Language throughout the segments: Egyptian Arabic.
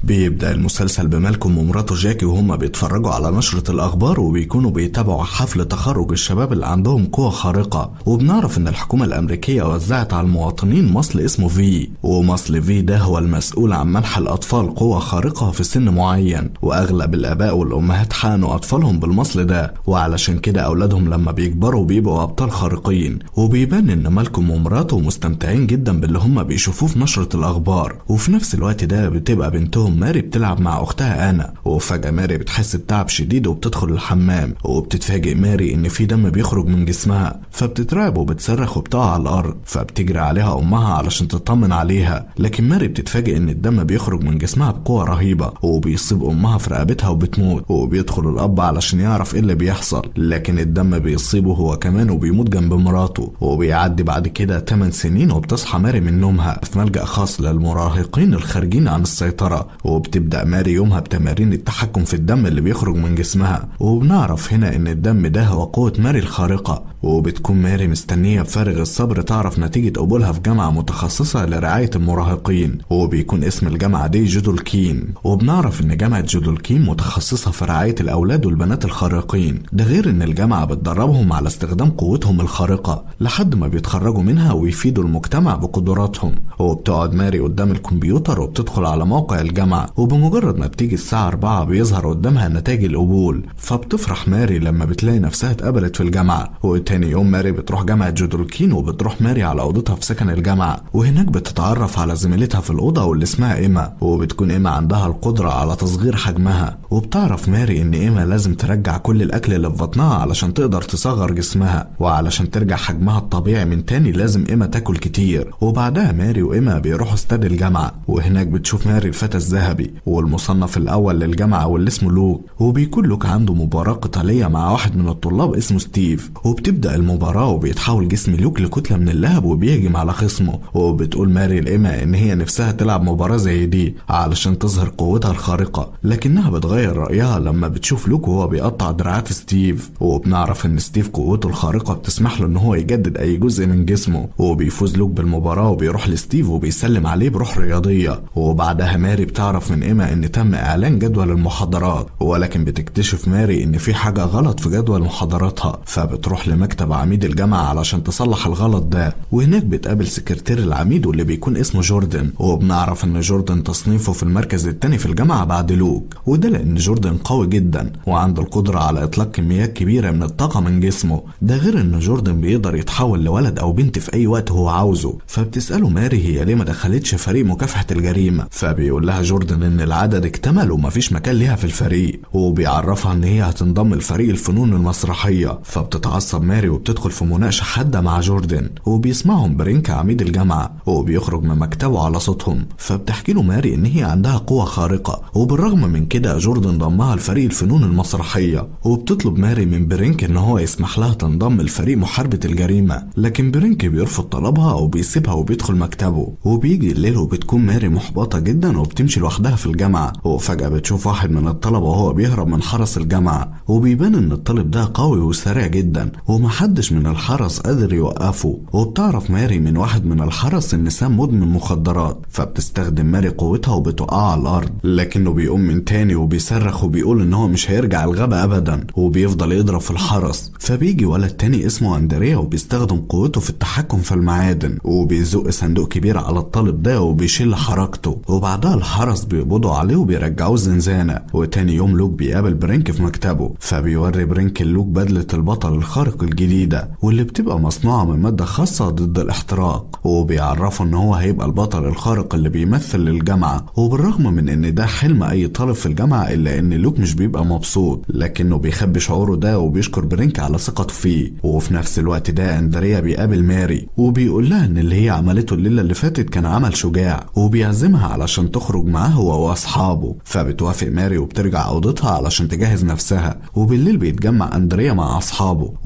بيبدأ المسلسل بمالكم ومراته جاكي وهما بيتفرجوا على نشرة الأخبار وبيكونوا بيتابعوا حفل تخرج الشباب اللي عندهم قوة خارقة وبنعرف إن الحكومة الأمريكية وزعت على المواطنين مصل اسمه في ومصل في ده هو المسؤول عن منح الأطفال قوة خارقة في سن معين وأغلب الآباء والأمهات حقنوا أطفالهم بالمصل ده وعلشان كده أولادهم لما بيكبروا بيبقوا أبطال خارقين وبيبان إن مالكم ومراته مستمتعين جدا باللي هما بيشوفوه في نشرة الأخبار وفي نفس الوقت ده بتبقى بنتهم ماري بتلعب مع أختها أنا وفجأة ماري بتحس بتعب شديد وبتدخل الحمام وبتتفاجئ ماري إن في دم بيخرج من جسمها فبتترعب وبتصرخ وبتقع على الأرض فبتجري عليها أمها علشان تطمن عليها لكن ماري بتتفاجئ إن الدم بيخرج من جسمها بقوة رهيبة وبيصيب أمها في رقبتها وبتموت وبيدخل الأب علشان يعرف إيه اللي بيحصل لكن الدم بيصيبه هو كمان وبيموت جنب مراته وبيعدي بعد كده 8 سنين وبتصحى ماري من نومها في ملجأ خاص للمراهقين الخارجين عن السيطرة وبتبدأ ماري يومها بتمارين التحكم في الدم اللي بيخرج من جسمها وبنعرف هنا إن الدم ده هو قوة ماري الخارقة وبتكون ماري مستنية بفارغ الصبر تعرف نتيجة قبولها في جامعة متخصصة لرعاية المراهقين وبيكون اسم الجامعة دي جودولكين وبنعرف إن جامعة جودولكين متخصصة في رعاية الأولاد والبنات الخارقين ده غير إن الجامعة بتدربهم على استخدام قوتهم الخارقة لحد ما بيتخرجوا منها ويفيدوا المجتمع بقدراتهم وبتقعد ماري قدام الكمبيوتر وبتدخل على موقع الجامعة وبمجرد ما بتيجي الساعة 4 بيظهر قدامها نتائج القبول فبتفرح ماري لما بتلاقي نفسها اتقبلت في الجامعة وتاني يوم ماري بتروح جامعة جودولكين وبتروح ماري على أوضتها في سكن الجامعة وهناك بتتعرف على زميلتها في الأوضة واللي اسمها إيما وبتكون إيما عندها القدرة على تصغير حجمها وبتعرف ماري إن إيما لازم ترجع كل الأكل اللي في بطنها علشان تقدر تصغر جسمها وعلشان ترجع حجمها الطبيعي من تاني لازم إيما تاكل كتير وبعدها ماري وإيما بيروحوا استاد الجامعة وهناك بتشوف ماري الفتى الذهبي والمصنف الأول للجامعة واللي اسمه لوك وبيكون لوك عنده مباراة قتالية مع واحد من الطلاب اسمه ستيف وبتبدأ المباراة وبيتحول جسم لوك لكتلة من اللهب وبيهجم على خصمه وبتقول ماري لإيما إن هي نفسها تلعب مباراة زي دي علشان تظهر قوتها الخارقة لكنها بتغير رأيها لما بتشوف لوك وهو بيقطع دراعات ستيف وبنعرف إن ستيف قوته الخارقة بتسمح له إن هو يجدد أي جزء من جسمه وبيفوز لوك بالمباراة وبيروح لستيف وبيسلم عليه بروح رياضية وبعدها ماري بتعرف من إيما إن تم إعلان جدول المحاضرات ولكن بتكتشف ماري إن في حاجة غلط في جدول محاضراتها فبتروح لمكتب عميد الجامعة علشان تصلح الغلط ده وهناك بتقابل سكرتير العميد واللي بيكون اسمه جوردن وبنعرف إن جوردن تصنيفه في المركز التاني في الجامعة بعد لوك وده لأن جوردن قوي جدا وعنده القدرة على إطلاق كميات كبيرة من الطاقة من جسمه ده غير إن جوردن بيقدر يتحول لولد أو بنت في أي وقت هو عاوزه فبتسأله ماري هي ليه ما دخلتش فريق مكافحة الجريمة فبيقول لها جوردن إن العدد اكتمل ومفيش مكان ليها في الفريق وبيعرفها إن هي هتنضم لفريق الفنون المسرحية فبتتعصب ماري وبتدخل في مناقشة حادة مع جوردن وبيسمعهم برينك عميد الجامعة وبيخرج من مكتبه على صوتهم فبتحكي له ماري إن هي عندها قوة خارقة وبالرغم من كده جوردن ضمها لفريق الفنون المسرحية وبتطلب ماري من برينك إن هو يسمح لها تنضم لفريق محاربة الجريمة لكن برينك بيرفض طلبها وبيسيبها وبيدخل مكتبه وبيجي الليل وبتكون ماري محبطة جدا وبتمشي لوحدها في الجامعة وفجأة بتشوف واحد من الطلبة وهو بيهرب من حرس الجامعة وبيبان إن الطالب ده قوي وسريع جدا ومحدش من الحرس قادر يوقفه وبتعرف ماري من واحد من الحرس إن سام مدمن مخدرات فبتستخدم ماري قوتها وبتوقعه على الأرض لكنه بيقوم من تاني وبيصرخ وبيقول إن هو مش هيرجع الغابة أبدا وبيفضل يضرب في الحرس فبيجي ولد تاني اسمه أندريا وبيستخدم قوته في التحكم في المعادن وبيزق صندوق كبير على الطالب ده وبيشيل حركته وبعدها الحرس بيقبضوا عليه وبيرجعوه الزنزانة وتاني يوم لوك بيقابل برينك في مكتبه فبيوري برينك لوك بدلة البطل الخارق الجديدة واللي بتبقى مصنوعة من مادة خاصة ضد الاحتراق وبيعرفه ان هو هيبقى البطل الخارق اللي بيمثل للجامعة وبالرغم من ان ده حلم اي طالب في الجامعة الا ان لوك مش بيبقى مبسوط لكنه بيخبي شعوره ده وبيشكر برينك على ثقته فيه وفي نفس الوقت ده اندريا بيقابل ماري وبيقول لها ان اللي هي عملته الليلة اللي فاتت كان عمل شجاع وبيعزمها علشان تخرج معاه هو واصحابه فبتوافق ماري وبترجع اوضتها علشان تجهز نفسها وبالليل بيتجمع اندريا مع اصحابه وبتيجي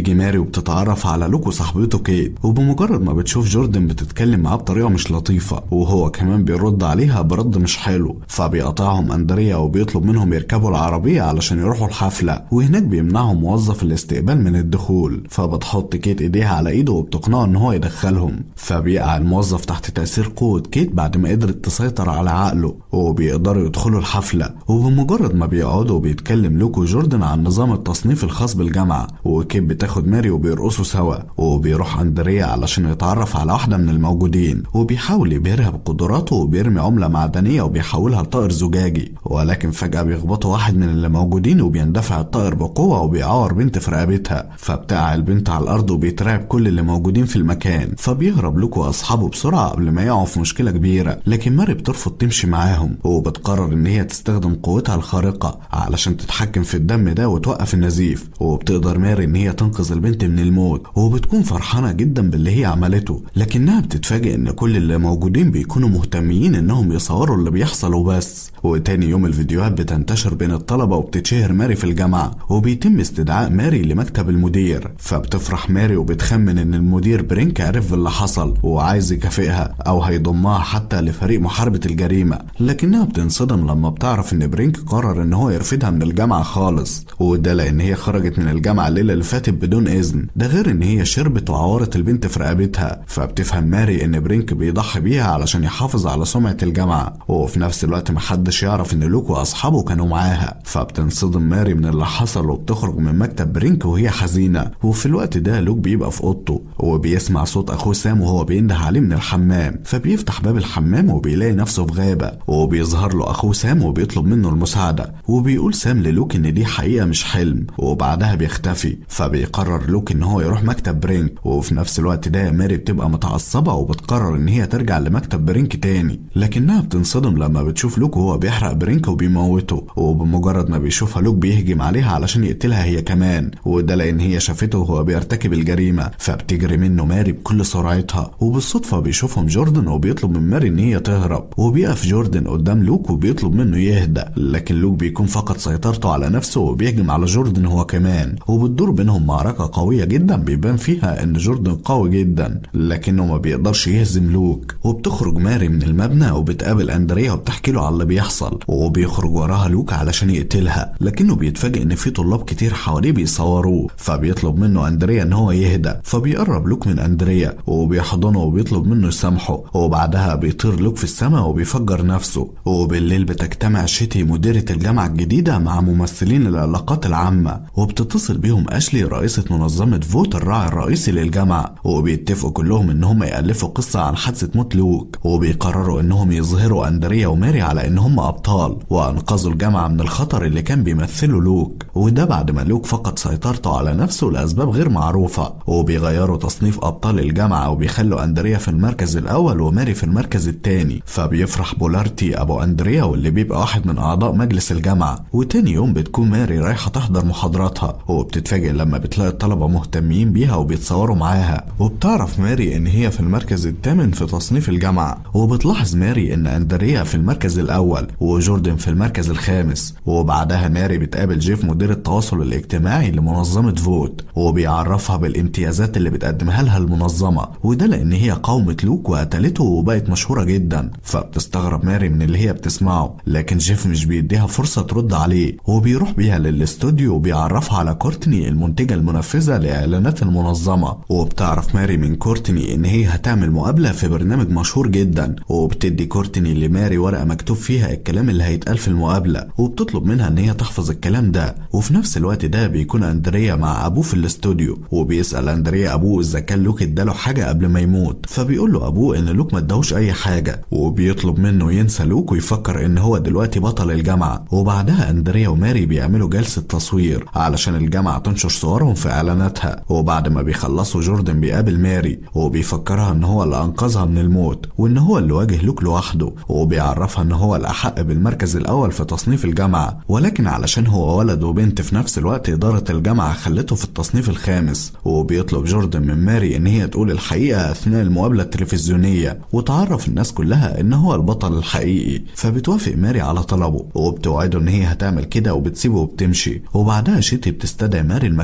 وبتيجي ماري وبتتعرف على لوك وصاحبته كيت وبمجرد ما بتشوف جوردن بتتكلم معاه بطريقه مش لطيفه وهو كمان بيرد عليها برد مش حلو فبيقطعهم اندريا وبيطلب منهم يركبوا العربيه علشان يروحوا الحفله وهناك بيمنعهم موظف الاستقبال من الدخول فبتحط كيت ايديها على ايده وبتقنعه ان هو يدخلهم فبيقع الموظف تحت تاثير قوه كيت بعد ما قدرت تسيطر على عقله وبيقدروا يدخلوا الحفله وبمجرد ما بيقعدوا بيتكلم لوك وجوردن عن نظام التصنيف الخاص بالجامعه وكيت بتاخد ماري وبيرقصوا سوا وبيروح اندريا علشان يتعرف على واحده من الموجودين وبيحاول يبهرها بقدراته وبيرمي عمله معدنيه وبيحولها لطائر زجاجي ولكن فجاه بيخبطوا واحد من اللي موجودين وبيندفع الطائر بقوه وبيعور بنت في رقبتها فبتقع البنت على الارض وبيترعب كل اللي موجودين في المكان فبيهرب لوك واصحابه بسرعه قبل ما يقعوا في مشكله كبيره لكن ماري بترفض تمشي معاهم وبتقرر ان هي تستخدم قوتها الخارقه علشان تتحكم في الدم ده وتوقف النزيف وبتقدر ماري ان هي تنقذ البنت من الموت وبتكون فرحانه جدا باللي هي عملته لكنها بتتفاجئ ان كل اللي موجودين بيكونوا مهتمين انهم يصوروا اللي بيحصل وبس وتاني يوم الفيديوهات بتنتشر بين الطلبه وبتتشهر ماري في الجامعه وبيتم استدعاء ماري لمكتب المدير فبتفرح ماري وبتخمن ان المدير برينك عرف باللي حصل وعايز يكافئها او هيضمها حتى لفريق محاربه الجريمه لكنها بتنصدم لما بتعرف ان برينك قرر ان هو يرفدها من الجامعه خالص وده لان هي خرجت من الجامعه الليله اللي فاتت بدون اذن ده غير ان هي شربت وعورت البنت في رقبتها فبتفهم ماري ان برينك بيضحي بيها علشان يحافظ على سمعه الجامعه وفي نفس الوقت محدش يعرف ان لوك واصحابه كانوا معاها فبتنصدم ماري من اللي حصل وبتخرج من مكتب برينك وهي حزينه وفي الوقت ده لوك بيبقى في اوضته وبيسمع صوت اخوه سام وهو بينده عليه من الحمام فبيفتح باب الحمام وبيلاقي نفسه في غابه وبيظهر له اخوه سام وبيطلب منه المساعده وبيقول سام للوك ان دي حقيقه مش حلم وبعدها بيختفي فبيقرر لوك ان هو يروح مكتب برينك وفي نفس الوقت ده ماري بتبقى متعصبه وبتقرر ان هي ترجع لمكتب برينك تاني لكنها بتنصدم لما بتشوف لوك وهو بيحرق برينك وبيموته وبمجرد ما بيشوفها لوك بيهجم عليها علشان يقتلها هي كمان وده لان هي شافته وهو بيرتكب الجريمه فبتجري منه ماري بكل سرعتها وبالصدفه بيشوفهم جوردن وبيطلب من ماري ان هي تهرب وبيقف جوردن قدام لوك وبيطلب منه يهدى لكن لوك بيكون فقد سيطرته على نفسه وبيهجم على جوردن هو كمان وبتدور بينهم معركه قويه جدا بيبان فيها ان جوردن قوي جدا لكنه ما بيقدرش يهزم لوك وبتخرج ماري من المبنى وبتقابل اندريا وبتحكي له على اللي بيحصل وبيخرج وراها لوك علشان يقتلها لكنه بيتفاجئ ان في طلاب كتير حواليه بيصوروه فبيطلب منه اندريا ان هو يهدى فبيقرب لوك من اندريا وبيحضنه وبيطلب منه يسامحه وبعدها بيطير لوك في السماء وبيفجر نفسه وبالليل بتجتمع شيتي مديرة الجامعة الجديدة مع ممثلين العلاقات العامة وبتتصل بيهم اشلي رئيسة منظمة فوت الراعي الرئيسي للجامعة وبيتفقوا كلهم ان هم يألفوا قصة عن حادثة موت لوك وبيقرروا انهم يظهروا اندريا وماري على ان هم ابطال وانقذوا الجامعة من الخطر اللي كان بيمثله لوك وده بعد ما لوك فقد سيطرته على نفسه لاسباب غير معروفة وبيغيروا تصنيف ابطال الجامعة وبيخلوا اندريا في المركز الاول وماري في المركز الثاني فبيفرح بولارتي ابو اندريا واللي بيبقى واحد من اعضاء مجلس الجامعة وتاني يوم بتكون ماري رايحة تحضر محاضراتها وبتتفاجئ لما بتلاقي الطلبة مهتمين بيها وبيتصوروا معاها وبتعرف ماري ان هي في المركز الثامن في تصنيف الجامعة وبتلاحظ ماري ان اندريا في المركز الاول وجوردن في المركز الخامس وبعدها ماري بتقابل جيف مدير التواصل الاجتماعي لمنظمة فوت وبيعرفها بالامتيازات اللي بتقدمها لها المنظمة وده لان هي قاومت لوك وقتلته وبقت مشهورة جدا فبتستغرب ماري من اللي هي بتسمعه لكن جيف مش بيديها فرصة ترد عليه وبيروح بيها للاستوديو وبيعرفها على كورتني المنتجة المنفذة لإعلانات المنظمة وبتعرف ماري من كورتني إن هي هتعمل مقابلة في برنامج مشهور جدا وبتدي كورتني لماري ورقة مكتوب فيها الكلام اللي هيتقال في المقابلة وبتطلب منها إن هي تحفظ الكلام ده وفي نفس الوقت ده بيكون أندريا مع أبوه في الاستوديو وبيسأل أندريا أبوه إذا كان لوك اداله حاجة قبل ما يموت فبيقول له أبوه إن لوك ما اداهوش أي حاجة وبيطلب منه ينسى لوك ويفكر إن هو دلوقتي بطل الجامعة وبعدها أندريا وماري بيعملوا جلسة تصوير علشان الجامعة تنشر صورهم في إعلاناتها وبعد ما بيخلصوا جوردن بيقابل ماري وبيفكرها إن هو اللي أنقذها من الموت وإن هو اللي واجه لوك لوحده وبيعرفها إن هو الأحق بالمركز الأول في تصنيف الجامعة ولكن علشان هو ولد وبنت في نفس الوقت إدارة الجامعة خلته في التصنيف الخامس وبيطلب جوردن من ماري إن هي تقول الحقيقة أثناء المقابلة التلفزيونية وتعرف الناس كلها إن هو البطل الحقيقي فبتوافق ماري على طلبه وبتوعده إن هي هتعمل كده وبتسيبه وبتمشي وبعدها شيتي بتستدعي ماري لمكتبها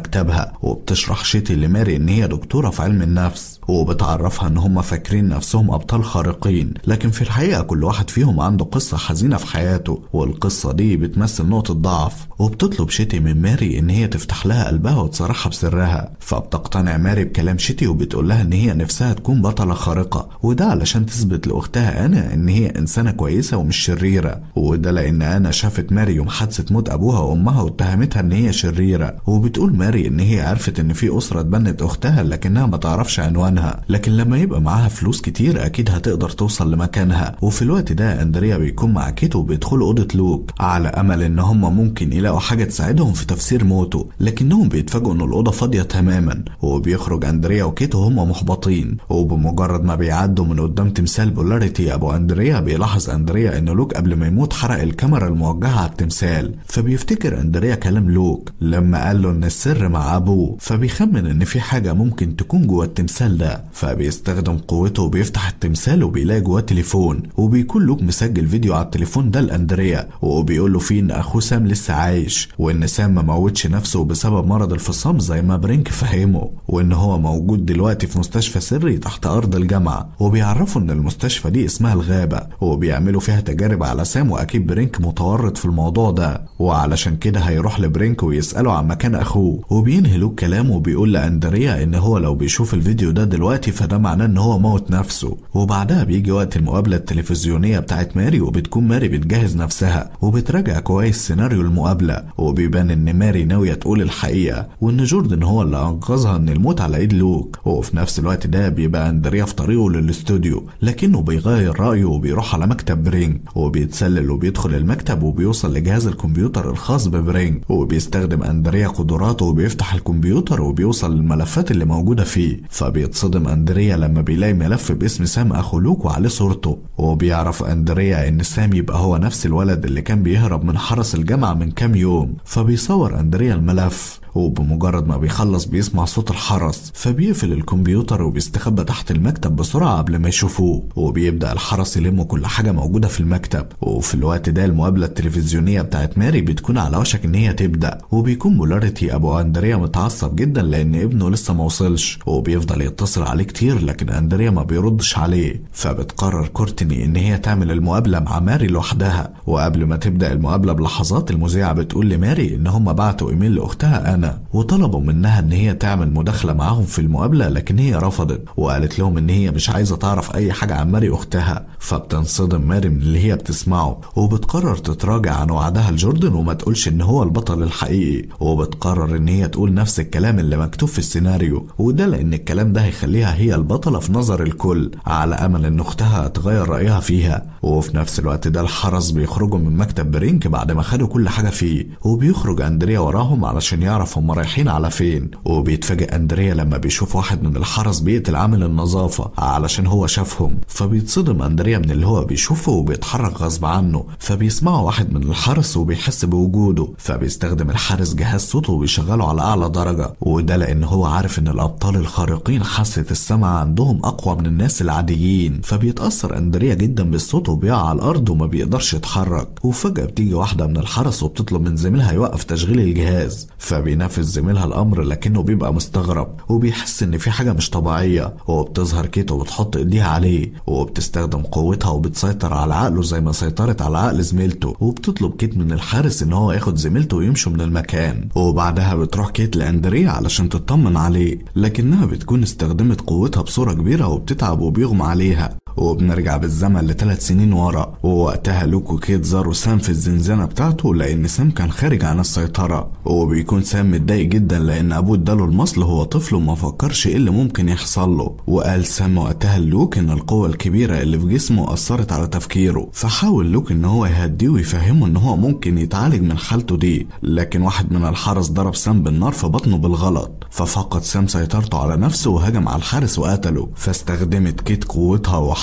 لها وبتشرح شيتي لماري ان هي دكتورة في علم النفس وبتعرفها ان هم فاكرين نفسهم ابطال خارقين لكن في الحقيقة كل واحد فيهم عنده قصة حزينة في حياته والقصة دي بتمثل نقطة ضعف وبتطلب شيتي من ماري ان هي تفتح لها قلبها وتصارحها بسرها فبتقتنع ماري بكلام شيتي وبتقول لها ان هي نفسها تكون بطلة خارقة وده علشان تثبت لاختها انا ان هي انسانة كويسة ومش شريرة وده لان انا شافت ماري يوم حادثة موت ابوها وامها واتهمتها ان هي شريرة وبتقول ماري ان هي عرفت ان في اسرة اتبنت اختها لكنها ما تعرفش عنوانها لكن لما يبقى معاها فلوس كتير اكيد هتقدر توصل لمكانها وفي الوقت ده اندريا بيكون مع كيتو وبيدخلوا اوضة لوك على امل ان هم ممكن يلاقوا حاجة تساعدهم في تفسير موته لكنهم بيتفاجئوا ان الاوضة فاضية تماما وبيخرج اندريا وكيتو هم محبطين وبمجرد ما بيعدوا من قدام تمثال بولاريتي ابو اندريا بيلاحظ اندريا ان لوك قبل ما يموت حرق الكاميرا الموجهة على التمثال فبيفتكر اندريا كلام لوك لما قال له ان السر مع ابوه فبيخمن ان في حاجة ممكن تكون جوه التمثال ده فبيستخدم قوته وبيفتح التمثال وبيلاقي جواه تليفون وبيكون لوك مسجل فيديو على التليفون ده لاندريا وبيقول له فيه ان اخوه سام لسه عايش وان سام ما موتش نفسه بسبب مرض الفصام زي ما برينك فهمه وان هو موجود دلوقتي في مستشفى سري تحت ارض الجامعه وبيعرفوا ان المستشفى دي اسمها الغابه وبيعملوا فيها تجارب على سام واكيد برينك متورط في الموضوع ده وعلشان كده هيروح لبرينك ويساله عن مكان اخوه وبينهي لوك كلامه وبيقول لاندريا ان هو لو بيشوف الفيديو ده دلوقتي فده معناه ان هو موت نفسه وبعدها بيجي وقت المقابله التلفزيونيه بتاعت ماري وبتكون ماري بتجهز نفسها وبتراجع كويس سيناريو المقابله وبيبان ان ماري ناويه تقول الحقيقه وان جوردن هو اللي انقذها من الموت على ايد لوك وفي نفس الوقت ده بيبقى اندريا في طريقه للاستوديو لكنه بيغير رايه وبيروح على مكتب برينج وبيتسلل وبيدخل المكتب وبيوصل لجهاز الكمبيوتر الخاص ببرينج وبيستخدم اندريا قدراته وبيفتح الكمبيوتر وبيوصل للملفات اللي موجوده فيه فبيتصدم اندريا لما بيلاقي ملف باسم سام اخو لوك وعليه صورته وبيعرف اندريا ان سام يبقى هو نفس الولد اللي كان بيهرب من حرس الجامعه من كام يوم فبيصور اندريا الملف وبمجرد ما بيخلص بيسمع صوت الحرس فبيقفل الكمبيوتر وبيستخبى تحت المكتب بسرعة قبل ما يشوفوه وبيبدأ الحرس يلم كل حاجة موجودة في المكتب وفي الوقت ده المقابلة التلفزيونية بتاعت ماري بتكون على وشك ان هي تبدأ وبيكون بولاريتي ابو اندريا متعصب جدا لان ابنه لسه ما وصلش وبيفضل يتصل عليه كتير لكن اندريا ما بيردش عليه فبتقرر كورتني ان هي تعمل المقابلة مع ماري لوحدها وقبل ما تبدأ المقابلة بلحظات المذيعة بتقول لماري ان هم بعتوا ايميل لاختها انا وطلبوا منها ان هي تعمل مداخله معاهم في المقابله لكن هي رفضت وقالت لهم ان هي مش عايزه تعرف اي حاجه عن ماري اختها فبتنصدم ماري من اللي هي بتسمعه وبتقرر تتراجع عن وعدها لجوردن وما تقولش ان هو البطل الحقيقي وبتقرر ان هي تقول نفس الكلام اللي مكتوب في السيناريو وده لان الكلام ده هيخليها هي البطله في نظر الكل على امل ان اختها تغير رايها فيها وفي نفس الوقت ده الحرس بيخرجوا من مكتب برينك بعد ما خدوا كل حاجه فيه وبيخرج اندريا وراهم علشان يعرف هم رايحين على فين وبيتفاجئ اندريا لما بيشوف واحد من الحرس بيقتل عامل النظافه علشان هو شافهم فبيتصدم اندريا من اللي هو بيشوفه وبيتحرك غصب عنه فبيسمعه واحد من الحرس وبيحس بوجوده فبيستخدم الحارس جهاز صوته وبيشغله على اعلى درجه وده لان هو عارف ان الابطال الخارقين حاسه السمع عندهم اقوى من الناس العاديين فبيتاثر اندريا جدا بالصوت وبيقع على الارض وما بيقدرش يتحرك وفجاه بتيجي واحده من الحرس وبتطلب من زميلها يوقف تشغيل الجهاز فبينفذ زميلها الامر لكنه بيبقى مستغرب وبيحس ان في حاجه مش طبيعيه وبتظهر كيت وبتحط ايديها عليه وبتستخدم قوتها وبتسيطر على عقله زي ما سيطرت على عقل زميلته وبتطلب كيت من الحارس ان هو ياخد زميلته ويمشوا من المكان وبعدها بتروح كيت لاندريا علشان تطمن عليه لكنها بتكون استخدمت قوتها بصوره كبيره وبتتعب وبيغمى عليها وبنرجع بالزمن لثلاث سنين ورا ووقتها لوك وكيت زاروا سام في الزنزانة بتاعته لأن سام كان خارج عن السيطرة وبيكون سام متضايق جدا لأن أبوه اداله المصل هو طفل وما فكرش إيه اللي ممكن يحصل له وقال سام وقتها لوك إن القوة الكبيرة اللي في جسمه أثرت على تفكيره فحاول لوك إن هو يهديه ويفهمه إن هو ممكن يتعالج من حالته دي لكن واحد من الحرس ضرب سام بالنار في بطنه بالغلط ففقد سام سيطرته على نفسه وهجم على الحارس وقتله فاستخدمت كيت قوتها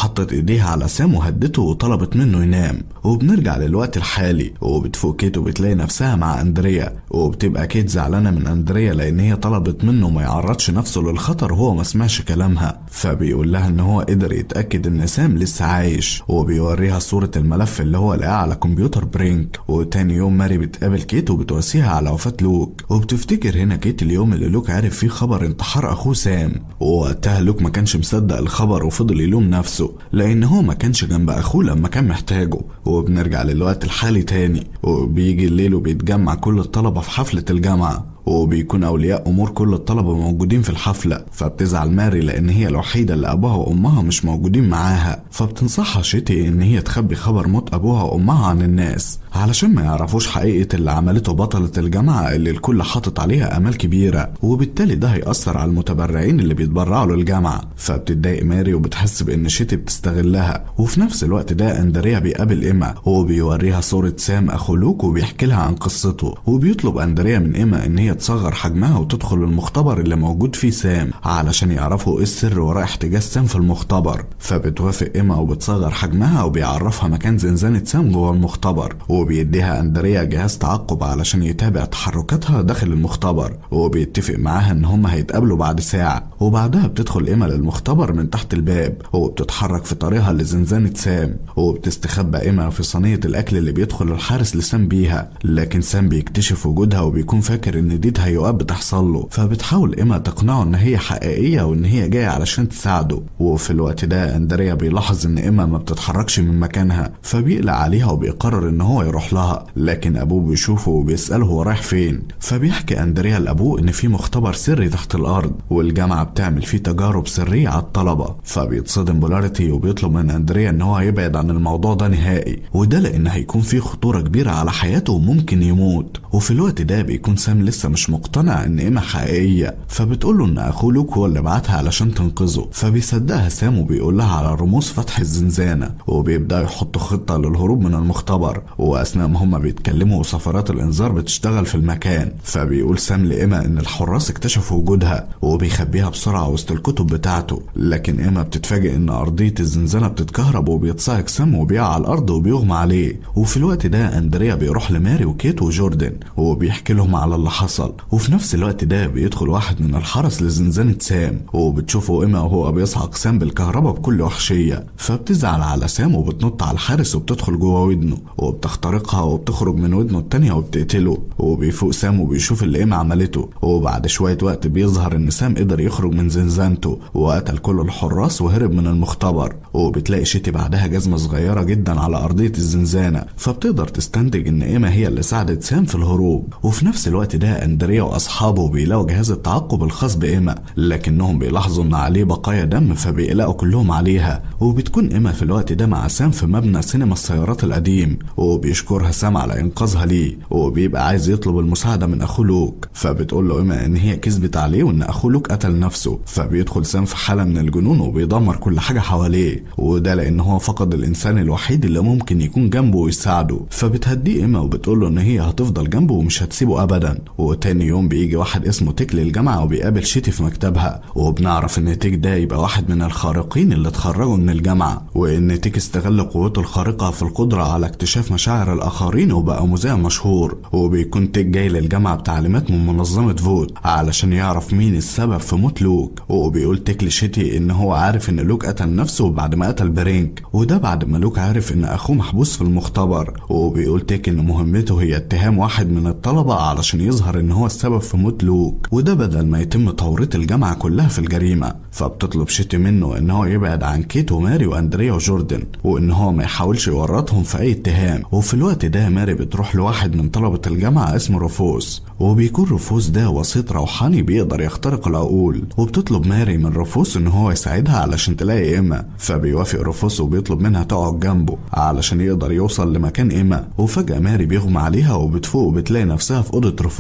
حطت ايديها على سام وهدته وطلبت منه ينام وبنرجع للوقت الحالي وبتفوق كيت وبتلاقي نفسها مع اندريا وبتبقى كيت زعلانه من اندريا لان هي طلبت منه ما يعرضش نفسه للخطر وهو ما سمعش كلامها فبيقول لها ان هو قدر يتاكد ان سام لسه عايش وبيوريها صوره الملف اللي هو لقاه على كمبيوتر برينك وتاني يوم ماري بتقابل كيت وبتواسيها على وفاه لوك وبتفتكر هنا كيت اليوم اللي لوك عرف فيه خبر انتحار اخوه سام ووقتها لوك ما كانش مصدق الخبر وفضل يلوم نفسه لان هو ما كانش جنب اخوه لما كان محتاجه وبنرجع للوقت الحالي تاني وبيجي الليل وبيتجمع كل الطلبة في حفلة الجامعة وبيكون أولياء أمور كل الطلبة موجودين في الحفلة فبتزعل ماري لأن هي الوحيدة اللي أبوها وأمها مش موجودين معاها فبتنصحها شيتي إن هي تخبي خبر موت أبوها وأمها عن الناس علشان ما يعرفوش حقيقة اللي عملته بطلة الجامعة اللي الكل حاطط عليها آمال كبيرة وبالتالي ده هيأثر على المتبرعين اللي بيتبرعوا للجامعة فبتتضايق ماري وبتحس بإن شيتي بتستغلها وفي نفس الوقت ده أندريا بيقابل إيما وبيوريها صورة سام أخو لوك وبيحكي لها عن قصته وبيطلب أندريا من إيما إن هي تصغر حجمها وتدخل المختبر اللي موجود فيه سام علشان يعرفوا إيه السر وراء احتجاز سام في المختبر فبتوافق إيما وبتصغر حجمها وبيعرفها مكان زنزانة سام جوه المختبر وبيديها أندريا جهاز تعقب علشان يتابع تحركاتها داخل المختبر وبيتفق معاها إن هما هيتقابلوا بعد ساعة وبعدها بتدخل إيما للمختبر من تحت الباب وبتتحرك في طريقها لزنزانة سام وبتستخبى إيما في صينية الأكل اللي بيدخل الحارس لسام بيها لكن سام بيكتشف وجودها وبيكون فاكر إن دي تهيؤات بتحصل له فبتحاول إيما تقنعه إن هي حقيقية وإن هي جاية علشان تساعده وفي الوقت ده أندريا بيلاحظ إن إيما ما بتتحركش من مكانها فبيقلق عليها وبيقرر إن هو يروح لها لكن أبوه بيشوفه وبيسأله هو رايح فين فبيحكي أندريا لأبوه إن في مختبر سري تحت الأرض والجامعة بتعمل فيه تجارب سرية على الطلبة فبيتصدم بولاريتي وبيطلب من أندريا إن هو يبعد عن الموضوع ده نهائي وده لأن هيكون فيه خطورة كبيرة على حياته وممكن يموت وفي الوقت ده بيكون سام لسه مش مقتنع إن إيما حقيقية فبتقول له إن أخوه لوك هو اللي بعتها علشان تنقذه فبيصدقها سام وبيقول لها على رموز فتح الزنزانة وبيبدأ يحطوا خطة للهروب من المختبر وأثناء ما هما بيتكلموا وصفارات الإنذار بتشتغل في المكان فبيقول سام لإيما إن الحراس اكتشفوا وجودها وبيخبيها بسرعة وسط الكتب بتاعته لكن إيما بتتفاجئ إن أرضية الزنزانة بتتكهرب وبيتصاعق سام وبيقع على الأرض وبيغمى عليه وفي الوقت ده أندريا بيروح لماري وكيت وجوردن وبيحكي لهم على اللي حصل وفي نفس الوقت ده بيدخل واحد من الحرس لزنزانة سام وبتشوفه إيما وهو بيصعق سام بالكهرباء بكل وحشية فبتزعل على سام وبتنط على الحارس وبتدخل جوه ودنه وبتخترقها وبتخرج من ودنه التانية وبتقتله وبيفوق سام وبيشوف اللي إيما عملته وبعد شوية وقت بيظهر إن سام قدر يخرج من زنزانته وقتل كل الحراس وهرب من المختبر وبتلاقي شيتي بعدها جزمة صغيرة جدا على أرضية الزنزانة فبتقدر تستنتج إن إيما هي اللي ساعدت سام في الهروب وفي نفس الوقت ده أندريا وأصحابه بيلاقوا جهاز التعقب الخاص بإيما لكنهم بيلاحظوا إن عليه بقايا دم فبيقلقوا كلهم عليها وبتكون إيما في الوقت ده مع سام في مبنى سينما السيارات القديم وبيشكرها سام على إنقاذها ليه وبيبقى عايز يطلب المساعدة من أخوه لوك فبتقول له إيما إن هي كذبت عليه وإن أخوه لوك قتل نفسه فبيدخل سام في حالة من الجنون وبيدمر كل حاجة حواليه وده لأن هو فقد الإنسان الوحيد اللي ممكن يكون جنبه ويساعده فبتهديه إيما وبتقول له إن هي هتفضل جنبه ومش هتسيبه أبدا وتاني يوم بيجي واحد اسمه تيك للجامعة وبيقابل شيتي في مكتبها وبنعرف إن تيك ده يبقى واحد من الخارقين اللي اتخرجوا من الجامعة وإن تيك استغل قوته الخارقة في القدرة على اكتشاف مشاعر الآخرين وبقى مذيع مشهور وبيكون تيك جاي للجامعة بتعليمات من منظمة فوت علشان يعرف مين السبب في موت لوك وبيقول تيك لشيتي إن هو عارف إن لوك قتل نفسه بعد ما قتل برينك وده بعد ما لوك عارف إن أخوه محبوس في المختبر وبيقول تيك إن مهمته هي اتهام واحد من الطلبة علشان يظهر إن هو السبب في موت لوك وده بدل ما يتم توريط الجامعة كلها في الجريمة فبتطلب شيتي منه إن هو يبعد عن كيت وماري وأندريا وجوردن وإن هو ما يحاولش يورطهم في أي اتهام وفي الوقت ده ماري بتروح لواحد من طلبة الجامعة اسمه رفوس وبيكون رفوس ده وسيط روحاني بيقدر يخترق العقول وبتطلب ماري من رفوس ان هو يساعدها علشان تلاقي ايما فبيوافق رفوس وبيطلب منها تقعد جنبه علشان يقدر يوصل لمكان ايما وفجأة ماري بيغمى عليها وبتفوق وبتلاقي نفسها في أوضة رفوس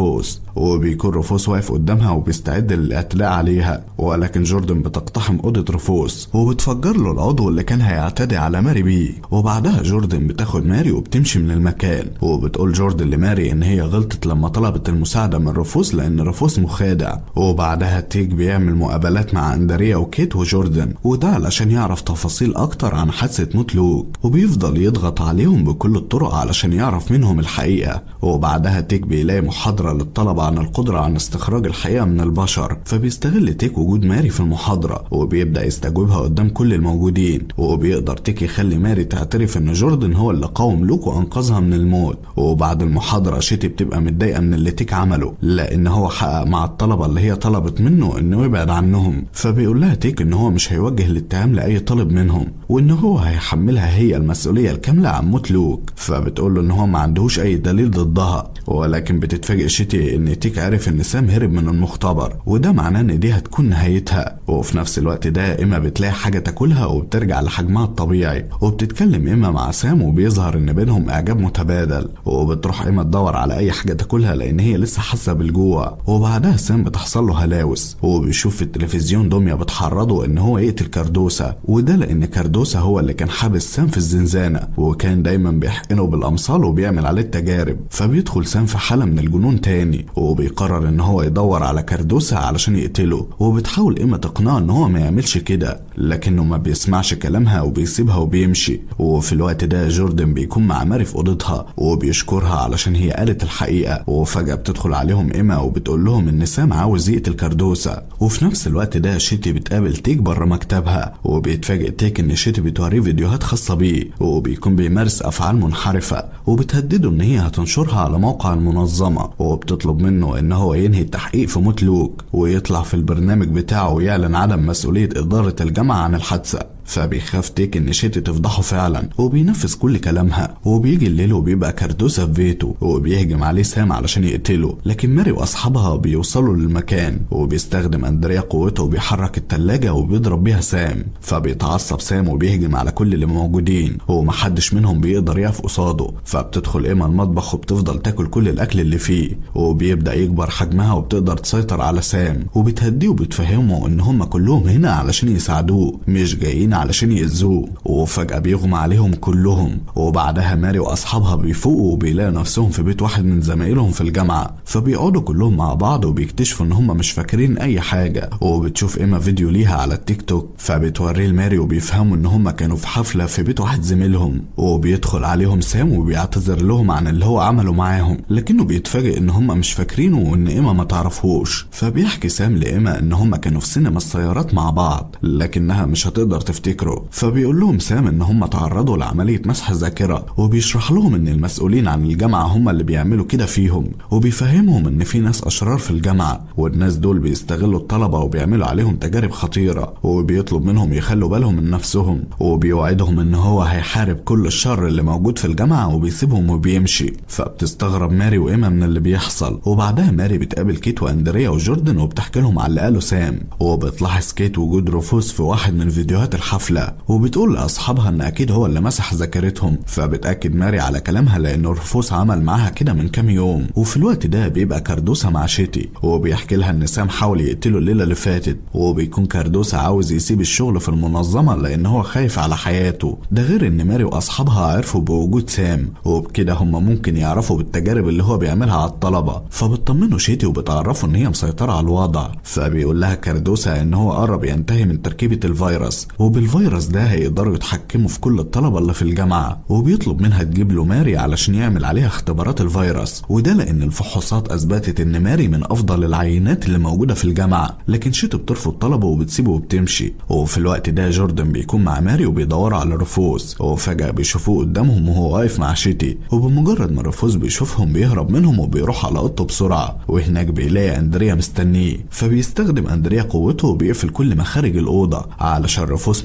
وبيكون رفوس واقف قدامها وبيستعد للاعتداء عليها ولكن جوردن بتقتحم أوضة رفوس وبتفجر له العضو اللي كان هيعتدي على ماري بيه وبعدها جوردن بتاخد ماري وبتمشي من المكان وبتقول جوردن لماري ان هي غلطت لما طلبت المساعدة من رفوس لان رفوس مخادع وبعدها تيك بيعمل مقابلات مع اندريا وكيت وجوردن وده علشان يعرف تفاصيل اكتر عن حادثة موت لوك وبيفضل يضغط عليهم بكل الطرق علشان يعرف منهم الحقيقة وبعدها تيك بيلاقي محاضرة للطلبة عن القدرة عن استخراج الحقيقة من البشر فبيستغل تيك وجود ماري في المحاضرة وبيبدأ يستجوبها قدام كل الموجودين وبيقدر تيك يخلي ماري تعترف ان جوردن هو اللي قاوم لوك وانقذها من الموت وبعد المحاضرة شيتي بتبقى متضايقة من اللي تيك عمله لان هو حقق مع الطلبة اللي هي طلبت منه انه يبعد عنهم فبيقول لها تيك ان هو مش هيوجه الاتهام لاي طالب منهم وان هو هيحملها هي المسؤولية الكاملة عن موت لوك فبتقول له ان هو ما عندهوش اي دليل ضدها ولكن بتتفاجئ شيتي ان تيك عرف ان سام هرب من المختبر وده معناه ان دي هتكون نهايتها وفي نفس الوقت ده اما بتلاقي حاجة تاكلها وبترجع لحجمها الطبيعي وبتتكلم اما مع سام وبيظهر ان بينهم اعجاب متبادل وبتروح اما تدور على اي حاجة تاكلها لان هي لسه حاسة بالجوع وبعدها سام بتحصل له هلاوس وبيشوف في التلفزيون دمية بتحرضه ان هو يقتل كاردوسا وده لان كاردوسا هو اللي كان حابس سام في الزنزانة وكان دايما بيحقنه بالامصال وبيعمل عليه التجارب فبيدخل سام في حالة من الجنون تاني وبيقرر ان هو يدور على كاردوسا علشان يقتله وبتحاول اما تقنعه ان هو ما يعملش كده لكنه ما بيسمعش كلامها وبيسيبها وبيمشي وفي الوقت ده جوردن بيكون مع ماري في اوضتها وبيشكرها علشان هي قالت الحقيقة وفجأة بتدخل عليهم ايما وبتقول لهم ان سام عاوز يقتل كاردوسا وفي نفس الوقت ده شيتي بتقابل تيك بره مكتبها وبيتفاجئ تيك ان شيتي بتوريه فيديوهات خاصة بيه وبيكون بيمارس افعال منحرفة وبتهدده ان هي هتنشرها على موقع المنظمة وبتطلب منه ان هو ينهي التحقيق في موت لوك ويطلع في البرنامج بتاعه ويعلن عدم مسؤولية إدارة الجامعة عن الحادثة فبيخاف تيك ان شيتي تفضحه فعلا وبينفذ كل كلامها وبيجي الليل وبيبقى كاردوسا في بيته وبيهجم عليه سام علشان يقتله لكن ماري واصحابها بيوصلوا للمكان وبيستخدم اندريا قوته وبيحرك التلاجة وبيضرب بيها سام فبيتعصب سام وبيهجم على كل اللي موجودين ومحدش منهم بيقدر يقف قصاده فبتدخل ايما المطبخ وبتفضل تاكل كل الاكل اللي فيه وبيبدا يكبر حجمها وبتقدر تسيطر على سام وبتهديه وبتفهمه ان هم كلهم هنا علشان يساعدوه مش جايين علشان يأذوه وفجأة بيغمى عليهم كلهم وبعدها ماري وأصحابها بيفوقوا وبيلاقوا نفسهم في بيت واحد من زمايلهم في الجامعة فبيقعدوا كلهم مع بعض وبيكتشفوا إن هم مش فاكرين أي حاجة وبتشوف إيما فيديو ليها على التيك توك فبتوريه لماري وبيفهموا إن هم كانوا في حفلة في بيت واحد زميلهم وبيدخل عليهم سام وبيعتذر لهم عن اللي هو عمله معاهم لكنه بيتفاجئ إن هم مش فاكرينه وإن إيما ما تعرفهوش فبيحكي سام لإيما إن هم كانوا في سينما السيارات مع بعض لكنها مش هتقدر تفتكره فبيقول لهم سام ان هم تعرضوا لعمليه مسح ذاكره وبيشرح لهم ان المسؤولين عن الجامعه هم اللي بيعملوا كده فيهم وبيفهمهم ان في ناس اشرار في الجامعه والناس دول بيستغلوا الطلبه وبيعملوا عليهم تجارب خطيره وبيطلب منهم يخلوا بالهم من نفسهم وبيوعدهم ان هو هيحارب كل الشر اللي موجود في الجامعه وبيسيبهم وبيمشي فبتستغرب ماري وايما من اللي بيحصل وبعدها ماري بتقابل كيت واندريا وجوردن وبتحكي لهم على اللي قاله سام وبتلاحظ كيت وجود رفوس في واحد من فيديوهات الحفله وبتقول لاصحابها ان اكيد هو اللي مسح ذاكرتهم فبتاكد ماري على كلامها لان رفوس عمل معاها كده من كام يوم وفي الوقت ده بيبقى كاردوسا مع شيتي وبيحكي لها ان سام حاول يقتله الليله اللي فاتت وبيكون كاردوسا عاوز يسيب الشغل في المنظمه لان هو خايف على حياته ده غير ان ماري واصحابها عرفوا بوجود سام وبكده هم ممكن يعرفوا بالتجارب اللي هو بيعملها على الطلبه فبتطمنوا شيتي وبتعرفوا ان هي مسيطره على الوضع فبيقول لها كاردوسا ان هو قرب ينتهي من تركيبه الفيروس وبالفيروس ده هيقدروا يتحكموا في كل الطلبه اللي في الجامعه وبيطلب منها تجيب له ماري علشان يعمل عليها اختبارات الفيروس وده لان الفحوصات اثبتت ان ماري من افضل العينات اللي موجوده في الجامعه لكن شيتو بترفض طلبه وبتسيبه وبتمشي وفي الوقت ده جوردن بيكون مع ماري وبيدوروا على رفوس وفجاه بيشوفوه قدامهم وهو واقف مع شيتي وبمجرد ما رفوس بيشوفهم بيهرب منهم وبيروح على اوضته بسرعه وهناك بيلاقي اندريا مستنيه فبيستخدم اندريا قوته وبيقفل كل مخارج الاوضه علشان رفوس ما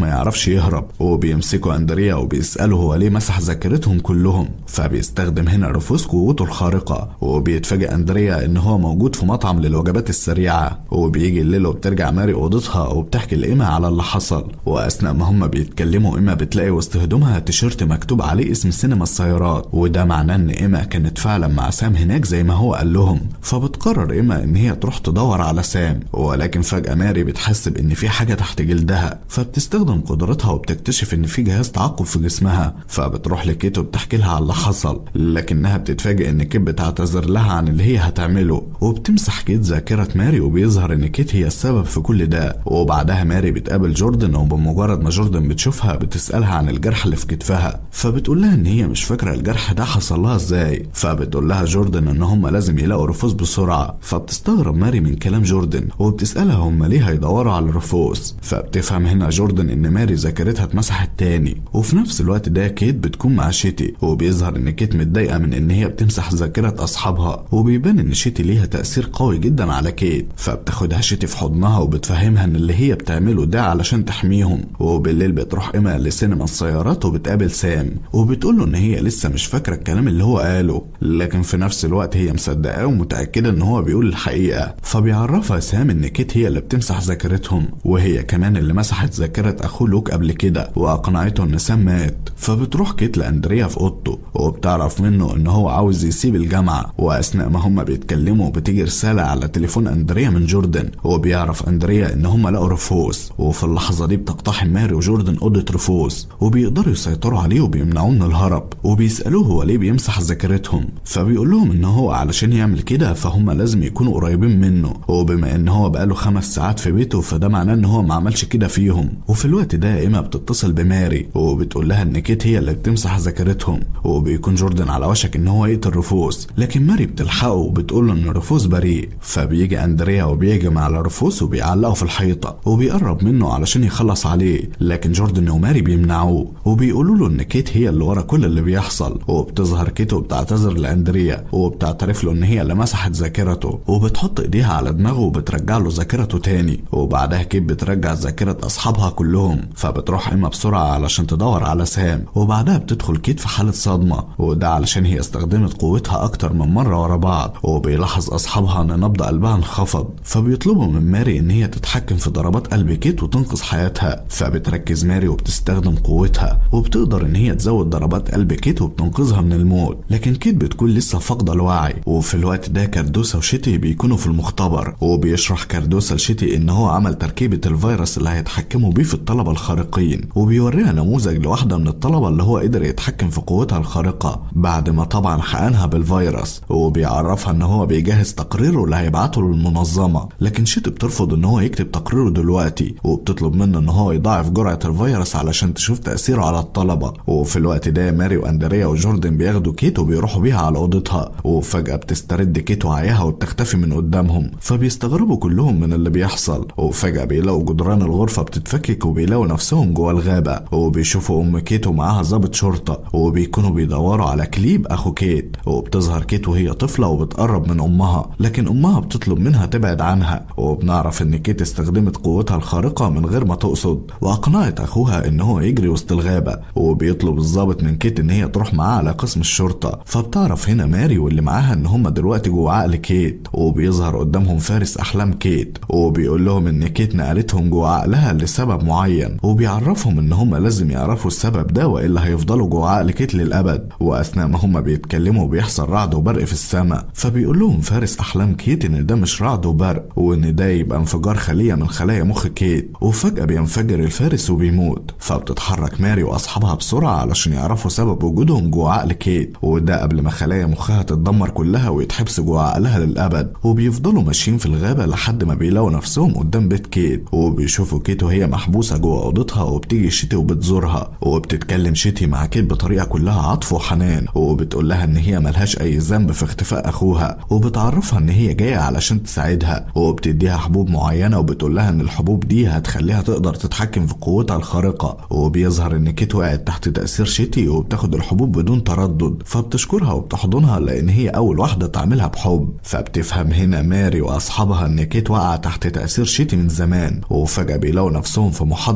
ما يعرفش يهرب وبيمسكوا اندريا وبيسالوا هو ليه مسح ذاكرتهم كلهم فبيستخدم هنا رفوس قوته الخارقه وبيتفاجئ اندريا ان هو موجود في مطعم للوجبات السريعه وبيجي الليل وبترجع ماري اوضتها وبتحكي لايما على اللي حصل واثناء ما هما بيتكلموا ايما بتلاقي وسط هدومها تيشيرت مكتوب عليه اسم سينما السيارات وده معناه ان ايما كانت فعلا مع سام هناك زي ما هو قال لهم فبتقرر ايما ان هي تروح تدور على سام ولكن فجاه ماري بتحس بان في حاجه تحت جلدها فبتستخدم قدرتها وبتكتشف ان في جهاز تعقب في جسمها فبتروح لكيت وبتحكي لها على اللي حصل لكنها بتتفاجئ ان كيت بتعتذر لها عن اللي هي هتعمله وبتمسح كيت ذاكره ماري وبيظهر ان كيت هي السبب في كل ده وبعدها ماري بتقابل جوردن وبمجرد ما جوردن بتشوفها بتسالها عن الجرح اللي في كتفها فبتقول لها ان هي مش فاكره الجرح ده حصل لها ازاي فبتقول لها جوردن ان هم لازم يلاقوا رفوس بسرعه فبتستغرب ماري من كلام جوردن وبتسالها هم ليه هيدوروا على الرفوس فبتفهم هنا جوردن ان ماري ذاكرتها اتمسحت تاني وفي نفس الوقت ده كيت بتكون مع شيتي وبيظهر ان كيت متضايقه من ان هي بتمسح ذاكره اصحابها وبيبان ان شيتي ليها تاثير قوي جدا على كيت فبتاخدها شيتي في حضنها وبتفهمها ان اللي هي بتعمله ده علشان تحميهم وبالليل بتروح ايما لسينما السيارات وبتقابل سام وبتقول له ان هي لسه مش فاكره الكلام اللي هو قاله لكن في نفس الوقت هي مصدقاه ومتاكده ان هو بيقول الحقيقه فبيعرفها سام ان كيت هي اللي بتمسح ذاكرتهم وهي كمان اللي مسحت ذاكره اخوه لوك قبل كده واقنعته ان سام مات فبتروح كيت لاندريا في اوضته وبتعرف منه ان هو عاوز يسيب الجامعه واثناء ما هما بيتكلموا بتيجي رساله على تليفون اندريا من جوردن وبيعرف اندريا ان هما لقوا رفوس وفي اللحظه دي بتقتحم ماري وجوردن اوضه رفوس وبيقدروا يسيطروا عليه وبيمنعوه من الهرب وبيسالوه هو ليه بيمسح ذاكرتهم فبيقول لهم ان هو علشان يعمل كده فهم لازم يكونوا قريبين منه وبما ان هو بقاله خمس ساعات في بيته فده معناه ان هو ما عملش كده فيهم وفي الوقت ده ايما بتتصل بماري وبتقول لها ان كيت هي اللي بتمسح ذاكرتهم وبيكون جوردن على وشك ان هو يقتل رفوس لكن ماري بتلحقه وبتقول له ان رفوس بريء فبيجي اندريا وبيهجم على رفوس وبيعلقه في الحيطه وبيقرب منه علشان يخلص عليه لكن جوردن وماري بيمنعوه وبيقولوا له ان كيت هي اللي ورا كل اللي بيحصل وبتظهر كيت وبتعتذر لاندريا وبتعترف له ان هي اللي مسحت ذاكرته وبتحط ايديها على دماغه وبترجع له ذاكرته تاني وبعدها كيت بترجع ذاكره اصحابها كلهم فبتروح ايما بسرعه علشان تدور على سام وبعدها بتدخل كيت في حاله صدمه وده علشان هي استخدمت قوتها اكتر من مره ورا بعض وبيلاحظ اصحابها ان نبض قلبها انخفض فبيطلبوا من ماري ان هي تتحكم في ضربات قلب كيت وتنقذ حياتها فبتركز ماري وبتستخدم قوتها وبتقدر ان هي تزود ضربات قلب كيت وبتنقذها من الموت لكن كيت بتكون لسه فاقده الوعي وفي الوقت ده كاردوسا وشيتي بيكونوا في المختبر وبيشرح كاردوسا لشيتي ان هو عمل تركيبه الفيروس اللي هيتحكموا بيه في الطلبه الخارقين وبيوريها نموذج لواحده من الطلبه اللي هو قدر يتحكم في قوتها الخارقه بعد ما طبعا حقنها بالفيروس وبيعرفها ان هو بيجهز تقريره اللي هيبعته للمنظمه لكن شيتي بترفض ان هو يكتب تقريره دلوقتي وبتطلب منه ان هو يضاعف جرعه الفيروس علشان تشوف تاثيره على الطلبه وفي الوقت ده ماري واندريا وجوردن بياخدوا كيت وبيروحوا بيها على اوضتها وفجاه بتسترد كيت وعيها وبتختفي من قدامهم فبيستغربوا كلهم من اللي بيحصل وفجاه بيلاقوا جدران الغرفه بتتفكك وبيلاقوا نفسهم جوه الغابه وبيشوفوا ام كيت ومعاها ضابط شرطه وبيكونوا بيدوروا على كليب اخو كيت وبتظهر كيت وهي طفله وبتقرب من امها لكن امها بتطلب منها تبعد عنها وبنعرف ان كيت استخدمت قوتها الخارقه من غير ما تقصد واقنعت اخوها ان هو يجري وسط الغابه وبيطلب الضابط من كيت ان هي تروح معاه على قسم الشرطه فبتعرف هنا ماري واللي معاها ان هم دلوقتي جوه عقل كيت وبيظهر قدامهم فارس احلام كيت وبيقول لهم ان كيت نقلتهم جوه عقلها لسبب معين وبيعرفهم ان هم لازم يعرفوا السبب ده والا هيفضلوا جوه عقل كيت للابد واثناء ما هم بيتكلموا بيحصل رعد وبرق في السماء فبيقول لهم فارس احلام كيت ان ده مش رعد وبرق وان ده يبقى انفجار خليه من خلايا مخ كيت وفجاه بينفجر الفارس وبيموت فبتتحرك ماري واصحابها بسرعه علشان يعرفوا سبب وجودهم جوه عقل كيت وده قبل ما خلايا مخها تتدمر كلها ويتحبس جوه عقلها للابد وبيفضلوا ماشيين في الغابه لحد ما بيلاقوا نفسهم قدام بيت كيت وبيشوفوا كيت وهي محبوسه جوه اوضتها وبتيجي شيتي وبتزورها وبتتكلم شيتي مع كيت بطريقه كلها عطف وحنان وبتقول لها ان هي ملهاش اي ذنب في اختفاء اخوها وبتعرفها ان هي جايه علشان تساعدها وبتديها حبوب معينه وبتقول لها ان الحبوب دي هتخليها تقدر تتحكم في قوتها الخارقه وبيظهر ان كيت وقعت تحت تاثير شيتي وبتاخد الحبوب بدون تردد فبتشكرها وبتحضنها لان هي اول واحده تعملها بحب فبتفهم هنا ماري واصحابها ان كيت وقع تحت تاثير شيتي من زمان وفجاه بيلاقوا نفسهم في محاضره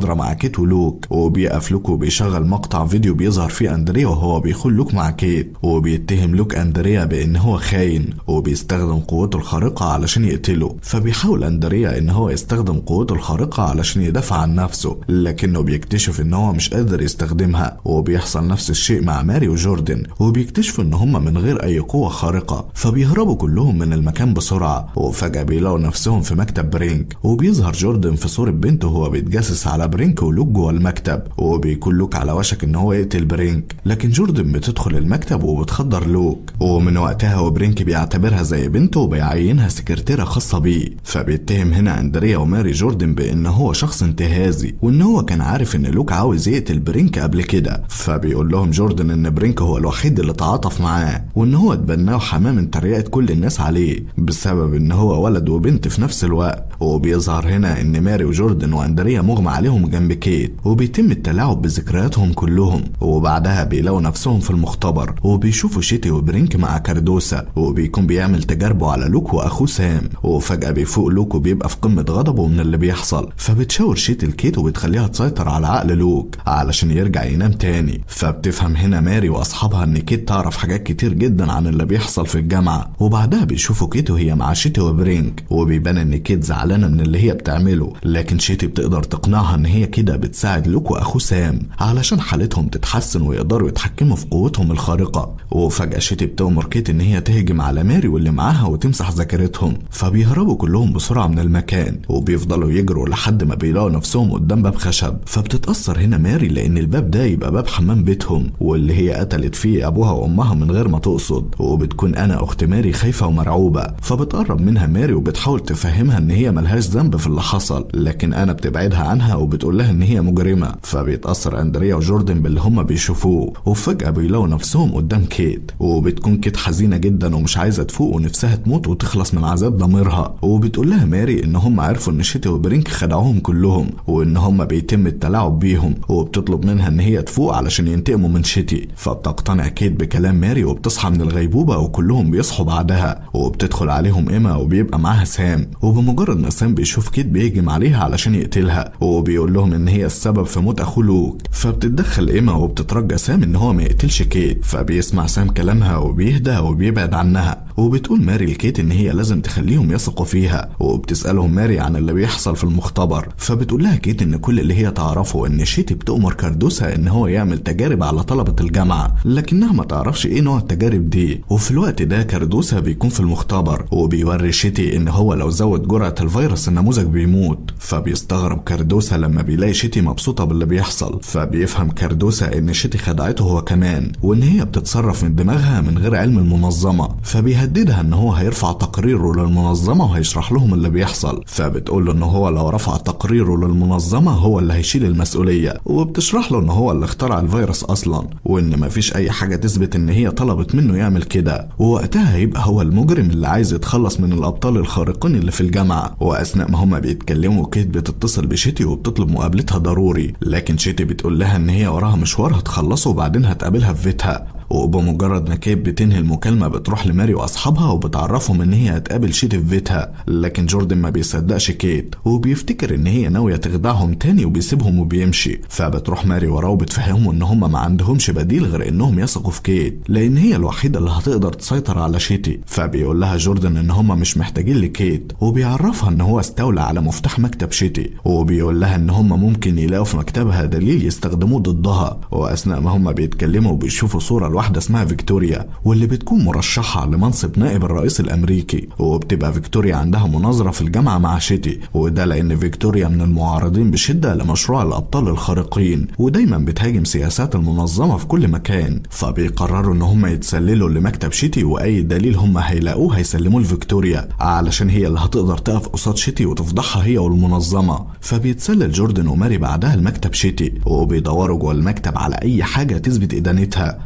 محاضرة مع كيت ولوك وبيقف لوك وبيشغل مقطع فيديو بيظهر فيه أندريا وهو بيخون لوك مع كيت وبيتهم لوك أندريا بإن هو خاين وبيستخدم قوته الخارقة علشان يقتله فبيحاول أندريا إن هو يستخدم قوته الخارقة علشان يدافع عن نفسه لكنه بيكتشف إن هو مش قادر يستخدمها وبيحصل نفس الشيء مع ماري وجوردن وبيكتشفوا إن هما من غير أي قوة خارقة فبيهربوا كلهم من المكان بسرعة وفجأة بيلاقوا نفسهم في مكتب برينك وبيظهر جوردن في صورة بنته وهو بيتجسس على برينك ولوك جوه المكتب وبيكون لوك على وشك إن هو يقتل برينك لكن جوردن بتدخل المكتب وبتخدر لوك ومن وقتها وبرينك بيعتبرها زي بنته وبيعينها سكرتيرة خاصة بيه فبيتهم هنا أندريا وماري جوردن بإن هو شخص انتهازي وإن هو كان عارف إن لوك عاوز يقتل برينك قبل كده فبيقول لهم جوردن إن برينك هو الوحيد اللي تعاطف معاه وإن هو اتبناه حماه من تريقة كل الناس عليه بسبب إن هو ولد وبنت في نفس الوقت وبيظهر هنا إن ماري وجوردن وأندريا مغمى عليهم جنب كيت وبيتم التلاعب بذكرياتهم كلهم وبعدها بيلاقوا نفسهم في المختبر وبيشوفوا شيتي وبرينك مع كاردوسا وبيكون بيعمل تجاربه على لوك واخوه سام وفجأة بيفوق لوك وبيبقى في قمة غضبه من اللي بيحصل فبتشاور شيتي لكيت وبتخليها تسيطر على عقل لوك علشان يرجع ينام تاني فبتفهم هنا ماري واصحابها ان كيت تعرف حاجات كتير جدا عن اللي بيحصل في الجامعة وبعدها بيشوفوا كيت وهي مع شيتي وبرينك وبيبان ان كيت زعلانة من اللي هي بتعمله لكن شيتي بتقدر تقنعها ان هي كده بتساعد لوك واخوه سام علشان حالتهم تتحسن ويقدروا يتحكموا في قوتهم الخارقة وفجأة شيتي بتأمر كيت ان هي تهجم على ماري واللي معاها وتمسح ذاكرتهم فبيهربوا كلهم بسرعة من المكان وبيفضلوا يجروا لحد ما بيلاقوا نفسهم قدام باب خشب فبتتأثر هنا ماري لأن الباب ده يبقى باب حمام بيتهم واللي هي قتلت فيه أبوها وأمها من غير ما تقصد وبتكون أنا أخت ماري خايفة ومرعوبة فبتقرب منها ماري وبتحاول تفهمها إن هي ملهاش ذنب في اللي حصل لكن أنا بتبعدها عنها وبتقول لها إن هي مجرمة فبيتأثر أندريا وجوردن باللي هما بيشوفوه وفجأة بيلاقوا نفسهم قدام كيت وبتكون كيت حزينة جدا ومش عايزة تفوق ونفسها تموت وتخلص من عذاب ضميرها وبتقول لها ماري إن هم عرفوا إن شيتي وبرينك خدعوهم كلهم وإن هم بيتم التلاعب بيهم وبتطلب منها إن هي تفوق علشان ينتقموا من شيتي فبتقتنع كيت بكلام ماري وبتصحى من الغيبوبة وكلهم بيصحوا بعدها وبتدخل عليهم إيما وبيبقى معاها سام وبمجرد ما سام بيشوف كيت بيهجم عليها علشان يقتلها وبيقول لهم إن هي السبب في موت أخوه لوك فبتتدخل إيما وبتترجى سام إن هو ما يقتلش كيت فبيسمع سام كلامها وبيهدى وبيبعد عنها وبتقول ماري لكيت إن هي لازم تخليهم يثقوا فيها وبتسألهم ماري عن اللي بيحصل في المختبر فبتقول لها كيت إن كل اللي هي تعرفه إن شيتي بتأمر كاردوسا إن هو يعمل تجارب على طلبة الجامعة لكنها ما تعرفش إيه نوع التجارب دي وفي الوقت ده كاردوسا بيكون في المختبر وبيوري شيتي إن هو لو زود جرعة الفيروس النموذج بيموت فبيستغرب كاردوسا لما بيلاقي شيتي مبسوطة باللي بيحصل فبيفهم كاردوسا إن شيتي خدعته هو كمان وإن هي بتتصرف من دماغها من غير علم المنظمة فبيهددها إن هو هيرفع تقريره للمنظمة وهيشرح لهم اللي بيحصل فبتقول له إن هو لو رفع تقريره للمنظمة هو اللي هيشيل المسؤولية وبتشرح له إن هو اللي اخترع الفيروس أصلا وإن مفيش أي حاجة تثبت إن هي طلبت منه يعمل كده ووقتها هيبقى هو المجرم اللي عايز يتخلص من الأبطال الخارقين اللي في الجامعة وأثناء ما هما بيتكلموا كيت بتتصل بشيتي وبتطلب مقابلتها ضروري لكن شيتي بتقول لها إن هي وراها مشوار هتخلصه وبعدين هتقابلها في بيتها وبمجرد ما كيت بتنهي المكالمة بتروح لماري وأصحابها وبتعرفهم إن هي هتقابل شيتي في بيتها لكن جوردن ما بيصدقش كيت وبيفتكر إن هي ناوية تخدعهم تاني وبيسيبهم وبيمشي فبتروح ماري وراه وبتفهمه إن هما ما عندهمش بديل غير إنهم يثقوا في كيت لأن هي الوحيدة اللي هتقدر تسيطر على شيتي فبيقول لها جوردن إن هما مش محتاجين لكيت وبيعرفها إن هو استولى على مفتاح مكتب شيتي وبيقول لها إن هما ممكن يلاقوا في مكتبها دليل يستخدموه ضدها وأثناء ما هما بيتكلموا وبيشوفوا صورة واحدة اسمها فيكتوريا واللي بتكون مرشحة لمنصب نائب الرئيس الأمريكي وبتبقى فيكتوريا عندها مناظرة في الجامعة مع شيتي وده لأن فيكتوريا من المعارضين بشدة لمشروع الأبطال الخارقين ودايما بتهاجم سياسات المنظمة في كل مكان فبيقرروا إن هم يتسللوا لمكتب شيتي وأي دليل هم هيلاقوه هيسلموه لفيكتوريا علشان هي اللي هتقدر تقف قصاد شيتي وتفضحها هي والمنظمة فبيتسلل جوردن وماري بعدها لمكتب شيتي وبيدوروا جوه المكتب على أي حاجة تثبت إدانتها وفجأة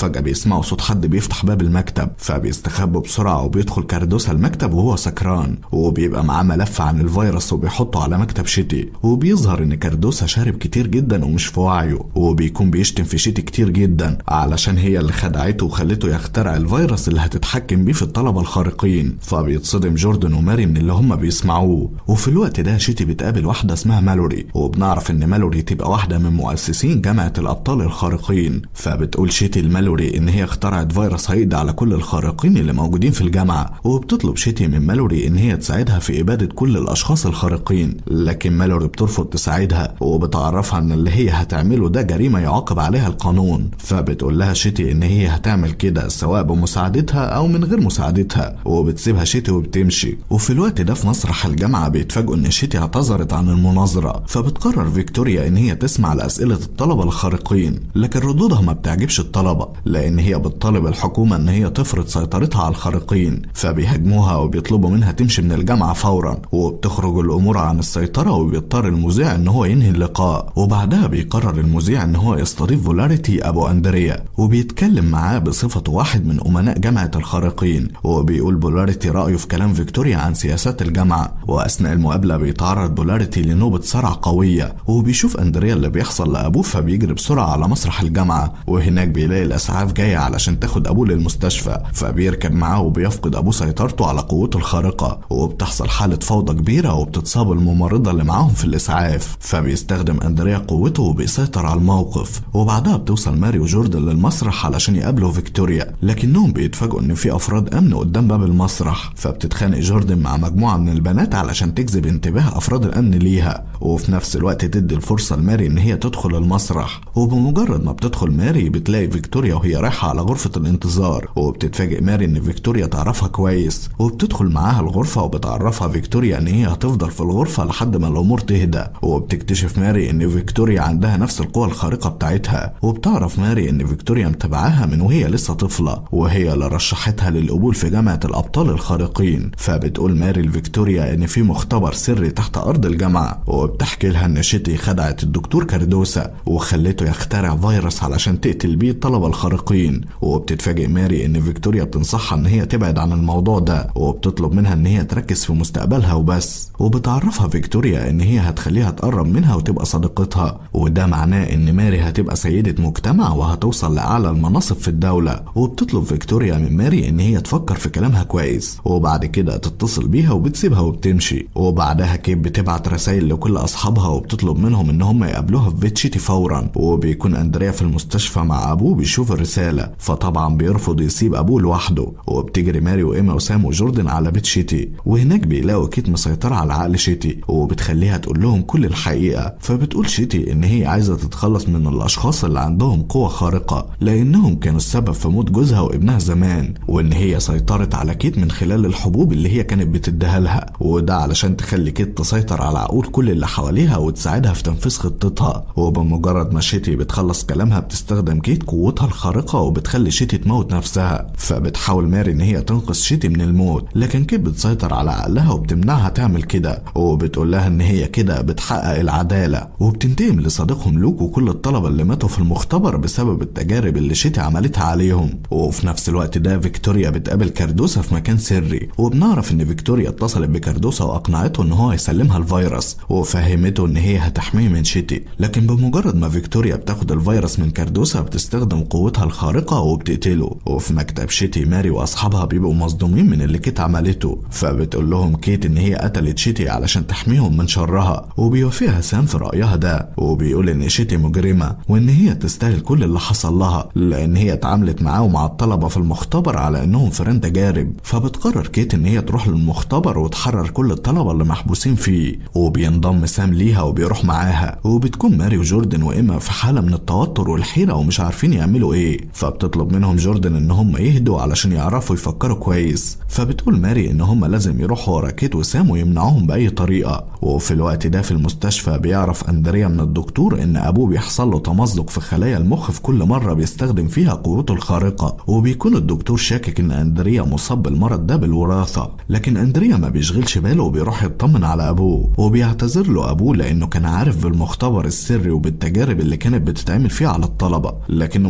وفجأة بيسمعوا صوت حد بيفتح باب المكتب فبيستخبوا بسرعة وبيدخل كاردوسا المكتب وهو سكران وبيبقى معاه ملف عن الفيروس وبيحطه على مكتب شيتي وبيظهر ان كاردوسا شارب كتير جدا ومش في وعيه وبيكون بيشتم في شيتي كتير جدا علشان هي اللي خدعته وخلته يخترع الفيروس اللي هتتحكم بيه في الطلبة الخارقين فبيتصدم جوردن وماري من اللي هم بيسمعوه وفي الوقت ده شيتي بتقابل واحدة اسمها مالوري وبنعرف ان مالوري تبقى واحدة من مؤسسين جامعة الأبطال الخارقين فبتقول شيتي لمالوري ان هي اخترعت فيروس هيقضي على كل الخارقين اللي موجودين في الجامعة وبتطلب شيتي من مالوري ان هي تساعدها في إبادة كل الأشخاص الخارقين لكن مالوري بترفض تساعدها وبتعرفها ان اللي هي هتعمله ده جريمة يعاقب عليها القانون فبتقول لها شيتي ان هي هتعمل كده سواء بمساعدتها او من غير مساعدتها وبتسيبها شيتي وبتمشي وفي الوقت ده في مسرح الجامعة بيتفاجئوا ان شيتي اعتذرت عن المناظرة فبتقرر فيكتوريا ان هي تسمع لأسئلة الطلبة الخارقين لكن ردودها ما بتعجبش الطلبة لان هي بتطالب الحكومة ان هي تفرض سيطرتها على الخارقين فبيهاجموها وبيطلبوا منها تمشي من الجامعة فورا وبتخرج الامور عن السيطرة وبيضطر المذيع ان هو ينهي اللقاء وبعدها بيقرر المذيع ان هو يستضيف فولاريتي ابو اندريا وبيتكلم معاه بصفته واحد من امناء جامعة الخارقين وبيقول بولاريتي رأيه في كلام فيكتوريا عن سياسات الجامعة واثناء المقابلة بيتعرض بولاريتي لنوبة صرع قوية وبيشوف اندريا اللي بيحصل لابوه فبيجري بسرعة على مسرح الجامعة وهناك بيلاقي الاسعاف جاية علشان تاخد ابوه للمستشفى فبيركب معاه وبيفقد ابوه سيطرته على قوته الخارقة وبتحصل حالة فوضى كبيرة وبتتصاب الممرضة اللي معاهم في الاسعاف فبيستخدم اندريا قوته وبيسيطر على الموقف وبعدها بتوصل ماري وجوردن للمسرح علشان يقابلوا فيكتوريا لكنهم بيتفاجئوا ان في افراد امن قدام باب المسرح فبتتخانق جوردن مع مجموعة من البنات علشان تجذب انتباه افراد الامن ليها وفي نفس الوقت تدي الفرصة لماري ان هي تدخل المسرح وبمجرد ما بتدخل ماري بتلاقي فيكتوريا وهي رايحة على غرفة الانتظار وبتتفاجئ ماري ان فيكتوريا تعرفها كويس وبتدخل معاها الغرفة وبتعرفها فيكتوريا ان هي هتفضل في الغرفة لحد ما الامور تهدى وبتكتشف ماري ان فيكتوريا عندها نفس القوة الخارقة بتاعتها وبتعرف ماري ان فيكتوريا متابعاها من وهي لسه طفلة وهي اللي رشحتها للقبول في جامعة الابطال الخارقين فبتقول ماري لفيكتوريا ان في مختبر سري تحت ارض الجامعة وبتحكي لها ان شيتي خدعت الدكتور كاردوسا وخلته يخترع فيروس علشان تقتل بيه الطلبة الخارقين وبتتفاجئ ماري ان فيكتوريا بتنصحها ان هي تبعد عن الموضوع ده وبتطلب منها ان هي تركز في مستقبلها وبس وبتعرفها فيكتوريا ان هي هتخليها تقرب منها وتبقى صديقتها وده معناه ان ماري هتبقى سيدة مجتمع وهتوصل لأعلى المناصب في الدولة وبتطلب فيكتوريا من ماري ان هي تفكر في كلامها كويس وبعد كده تتصل بيها وبتسيبها وبتمشي وبعدها كيب بتبعت رسائل لكل اصحابها وبتطلب منهم ان هم يقابلوها في بيت شيتي فورا وبيكون اندريا في المستشفى مع ابوه بيشوف الرسالة فطبعا بيرفض يسيب ابوه لوحده وبتجري ماري وايما وسام وجوردن على بيت شيتي وهناك بيلاقوا كيت مسيطرة على عقل شيتي وبتخليها تقول لهم كل الحقيقة فبتقول شيتي ان هي عايزة تتخلص من الاشخاص اللي عندهم قوة خارقة لانهم كانوا السبب في موت جوزها وابنها زمان وان هي سيطرت على كيت من خلال الحبوب اللي هي كانت بتديها لها وده علشان تخلي كيت تسيطر على عقول كل اللي حواليها وتساعدها في تنفيذ خطتها وبمجرد ما شيتي بتخلص كلامها بتستخدم كيت قوتها الخارقة وبتخلي شيتي تموت نفسها فبتحاول ماري ان هي تنقذ شيتي من الموت لكن كيت بتسيطر على عقلها وبتمنعها تعمل كده وبتقول لها ان هي كده بتحقق العدالة وبتنتقم لصديقهم لوك وكل الطلبة اللي ماتوا في المختبر بسبب التجارب اللي شيتي عملتها عليهم وفي نفس الوقت ده فيكتوريا بتقابل كاردوسا في مكان سري وبنعرف ان فيكتوريا اتصلت بكاردوسا واقنعته ان هو يسلمها الفيروس وفهمته ان هي هتحميه من شيتي لكن بمجرد ما فيكتوريا بتاخد الفيروس من كاردوسا بتستخدم قوتها الخارقة وبتقتله وفي مكتب شيتي ماري واصحابها بيبقوا مصدومين من اللي كيت عملته فبتقول لهم كيت ان هي قتلت شيتي علشان تحميهم من شرها وبيوافقها سام في رأيها ده وبيقول ان شيتي مجرمة وان هي تستاهل كل اللي حصل لها لان هي اتعاملت معاه ومع الطلبة في المختبر على انهم فيران تجارب فبتقرر كيت ان هي تروح للمختبر وتحرر كل الطلبة اللي محبوسين فيه وبينضم سام ليها وبيروح معاها وبتكون ماري وجوردن وايما في حالة من التوتر والحيرة ومش عارفين يعملوا ايه فبتطلب منهم جوردن ان هم يهدوا علشان يعرفوا يفكروا كويس فبتقول ماري ان هم لازم يروحوا ورا كيت وسام ويمنعوهم باي طريقة وفي الوقت ده في المستشفى بيعرف اندريا من الدكتور ان ابوه بيحصل له تمزق في خلايا المخ في كل مرة بيستخدم فيها قوته الخارقة وبيكون الدكتور شاكك ان اندريا مصاب بالمرض ده بالوراثة لكن اندريا ما بيشغلش باله وبيروح يطمن على ابوه وبيعتذر له ابوه لانه كان عارف بالمختبر السري وبالتجارب اللي كانت بتتعمل فيه على الطلبة لكنه ما قدرش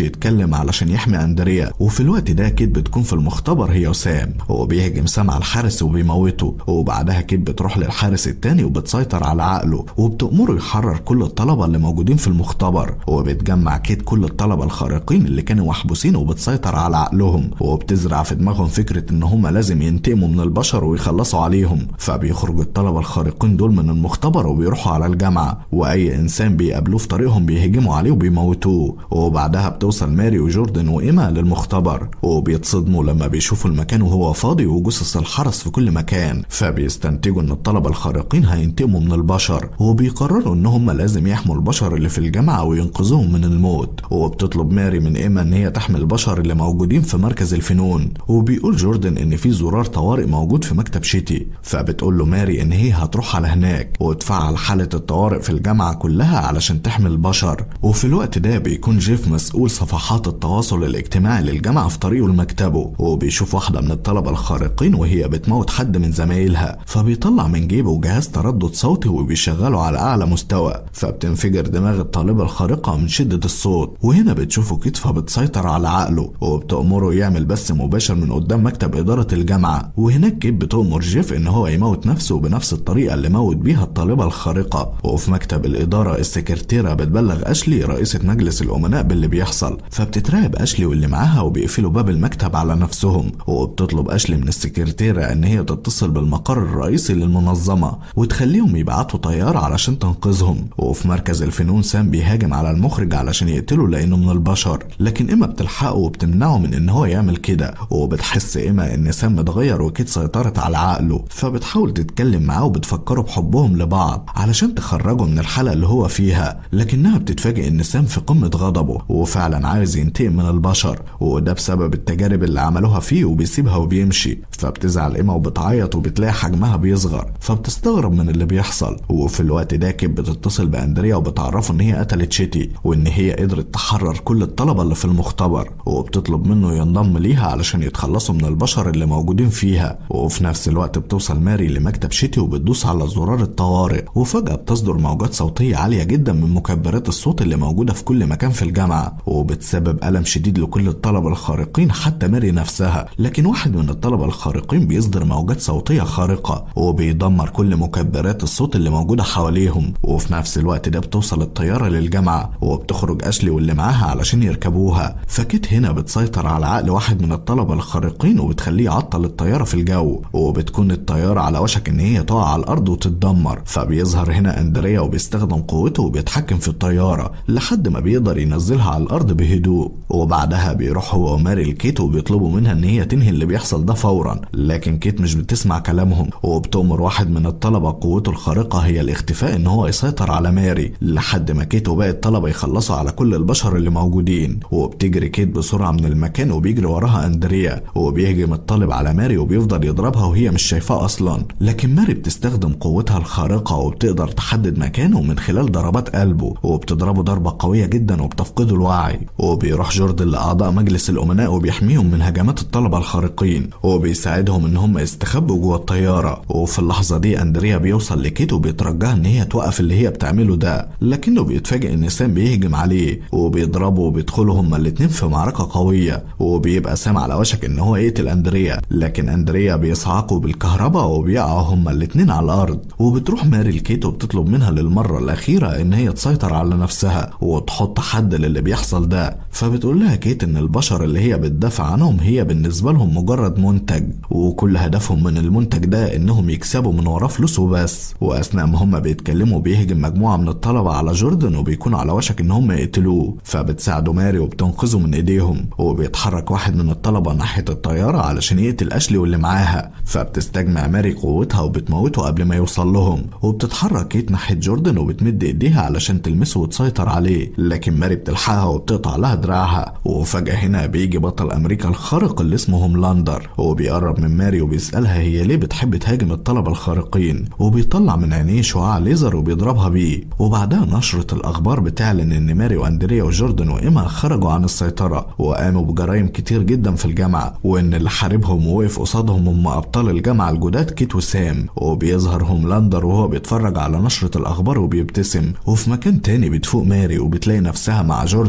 يتكلم علشان يحمي اندريا وفي الوقت ده كيت بتكون في المختبر هي وسام وبيهجم سام على الحارس وبيموته وبعدها كيت بتروح للحارس التاني وبتسيطر على عقله وبتأمره يحرر كل الطلبة اللي موجودين في المختبر وبتجمع كيت كل الطلبة الخارقين اللي كانوا محبوسين وبتسيطر على عقلهم وبتزرع في دماغهم فكرة ان هم لازم ينتقموا من البشر ويخلصوا عليهم فبيخرج الطلبة الخارقين دول من المختبر وبيروحوا على الجامعة واي انسان بيقابلوه في طريقهم بيهجموا عليه وبيموتوه وبعدها بتوصل ماري وجوردن وايما للمختبر وبيتصدموا لما بيشوفوا المكان وهو فاضي وجثث الحرس في كل مكان فبيستنتجوا ان الطلبة الخارقين هينتقموا من البشر وبيقرروا ان هم لازم يحموا البشر اللي في الجامعة وينقذوهم من الموت وبتطلب ماري من ايما ان هي تحمي البشر اللي موجودين في مركز الفنون وبيقول جوردن ان في زرار طوارئ موجود في مكتب شيتي فبتقول له ماري ان هي هتروح على هناك وتفعل حالة الطوارئ في الجامعة كلها علشان تحمي البشر وفي الوقت ده بيكون جيف مسؤول صفحات التواصل الاجتماعي للجامعة في طريقه لمكتبه وبيشوف واحدة من الطلبة الخارقين وهي بتموت حد من زمايلها فبيطلع من جيبه جهاز تردد صوتي وبيشغله على أعلى مستوى فبتنفجر دماغ الطالبة الخارقة من شدة الصوت وهنا بتشوفه كتفة بتسيطر على عقله وبتأمره يعمل بث مباشر من قدام مكتب إدارة الجامعة وهناك كيت بتأمر جيف إن هو يموت نفسه بنفس الطريقة اللي موت بيها الطالبة الخارقة وفي مكتب الإدارة السكرتيرة بتبلغ أشلي رئيسة مجلس الأمناء باللي بيحصل فبتتراقب أشلي واللي معاها وبيقفلوا باب المكتب على نفسهم وبتطلب أشلي من السكرتيرة إن هي تتصل بالمقر الرئيسي للمنظمة وتخليهم يبعتوا طيارة علشان تنقذهم وفي مركز الفنون سام بيهاجم على المخرج علشان يقتله لأنه من البشر لكن إما بتلحقه وبتمنعه من إن هو يعمل كده وبتحس إما إن سام متغير وكيت سيطرت على عقله فبتحاول تتكلم معاه وبتفكره بحبهم لبعض علشان تخرجه من الحالة اللي هو فيها لكنها بتتفاجئ إن سام في قمة غضبه وفعلا عايز ينتقم من البشر وده بسبب التجارب اللي عملوها فيه وبيسيبها وبيمشي فبتزعل إما وبتعيط وبتلاقي حجمها بيصغر فبتستغرب من اللي بيحصل وفي الوقت ده كيت بتتصل بأندريا وبتعرفه إن هي قتلت شيتي وإن هي قدرت تحرر كل الطلبة اللي في المختبر وبتطلب منه ينضم ليها علشان يتخلصوا من البشر اللي موجودين فيها وفي نفس الوقت بتوصل ماري لمكتب شيتي وبتدوس على زرار الطوارئ وفجأة بتصدر موجات صوتية عالية جدا من مكبرات الصوت اللي موجودة في كل مكان في الجامعة وبتسبب ألم شديد لكل الطلبة الخارقين حتى ماري نفسها لكن واحد من الطلبة الخارقين بيصدر موجات صوتية خارقة وبيدمر كل مكبرات الصوت اللي موجودة حواليهم وفي نفس الوقت ده بتوصل الطيارة للجامعة وبتخرج أشلي واللي معاها علشان يركبوها فكيت هنا بتسيطر على عقل واحد من الطلبة الخارقين وبتخليه يعطل الطيارة في الجو وبتكون الطيارة على وشك إن هي تقع على الأرض وتتدمر فبيظهر هنا أندريا وبيستخدم قوته وبيتحكم في الطيارة لحد ما بيقدر ينزلها على الأرض بهدوء وبعدها بيروح هو وماري لكيت وبيطلبوا منها إن هي تنهي اللي بيحصل ده فورا لكن كيت مش بتسمع كلامهم وبتأمر واحد من الطلبة قوته الخارقة هي الاختفاء إن هو يسيطر على ماري لحد ما كيت وباقي الطلبة يخلصوا على كل البشر اللي موجودين وبتجري كيت بسرعة من المكان وبيجري وراها أندريا وبيهجم الطالب على ماري وبيفضل يضربها وهي مش شايفاه أصلا لكن ماري بتستخدم قوتها الخارقة وبتقدر تحدد مكانه من خلال ضربات قلبه وبتضربه ضربة قوية جدا وبتفقده الوعي وبيروح جوردن لأعضاء مجلس الأمناء وبيحميهم من هجمات الطلبة الخارقين وبيساعدهم إن هم يستخبوا جوه الطيارة وفي اللحظة دي أندريا بيوصل لكيت وبيترجاها إن هي توقف اللي هي بتعمله ده لكنه بيتفاجئ إن سام بيهجم عليه وبيضربوا وبيدخلوا هما الاتنين في معركة قوية وبيبقى سام على وشك إن هو يقتل أندريا لكن أندريا بيصعقوا بالكهرباء وبيقعوا هما الاتنين على الأرض وبتروح ماري لكيت وبتطلب منها للمرة الأخيرة إن هي تسيطر على نفسها وتحط حد للي بيحصل ده فبتقول لها كيت إن البشر اللي هي بتدافع عنهم هي بالنسبة لهم مجرد منتج وكل هدفهم من المنتج ده إنهم يكسبوا من وراه فلوس وبس وأثناء ما هما بيتكلموا بيهجم مجموعة من الطلبة على جوردن وبيكونوا على وشك إن هم يقتلوه فبتساعده ماري وبتنقذه من إيديهم وبيتحرك واحد من الطلبة ناحية الطيارة علشان يقتل أشلي واللي معاها فبتستجمع ماري قوتها وبتموته قبل ما يوصل لهم وبتتحرك كيت ناحية جوردن وبتمد إيديها علشان تلمسه وتسيطر عليه لكن ماري بتلحقها وبتقطع لها دراعها وفجأة هنا بيجي بطل أمريكا الخارق اللي اسمه هوملاندر وبيقرب من ماري وبيسألها هي ليه بتحب تهاجم الطلبة الخارقين وبيطلع من عينيه شعاع ليزر وبيضربها بيه وبعدها نشرة الأخبار بتعلن إن ماري وأندريا وجوردن وإيما خرجوا عن السيطرة وقاموا بجرائم كتير جدا في الجامعة وإن اللي حاربهم ووقف قصادهم هم أبطال الجامعة الجداد كيت وسام وبيظهر هوملاندر وهو بيتفرج على نشرة الأخبار وبيبتسم وفي مكان تاني بتفوق ماري وبتلاقي نفسها مع جوردن وأندريا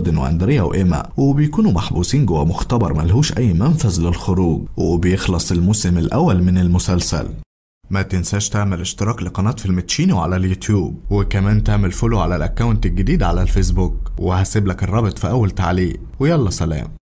زكريا وإيما وبيكونوا محبوسين جوه مختبر ملهوش أي منفذ للخروج وبيخلص الموسم الأول من المسلسل ما تنساش تعمل اشتراك لقناة فيلم تشينو على اليوتيوب وكمان تعمل فولو على الاكونت الجديد على الفيسبوك وهسيب لك الرابط في أول تعليق ويلا سلام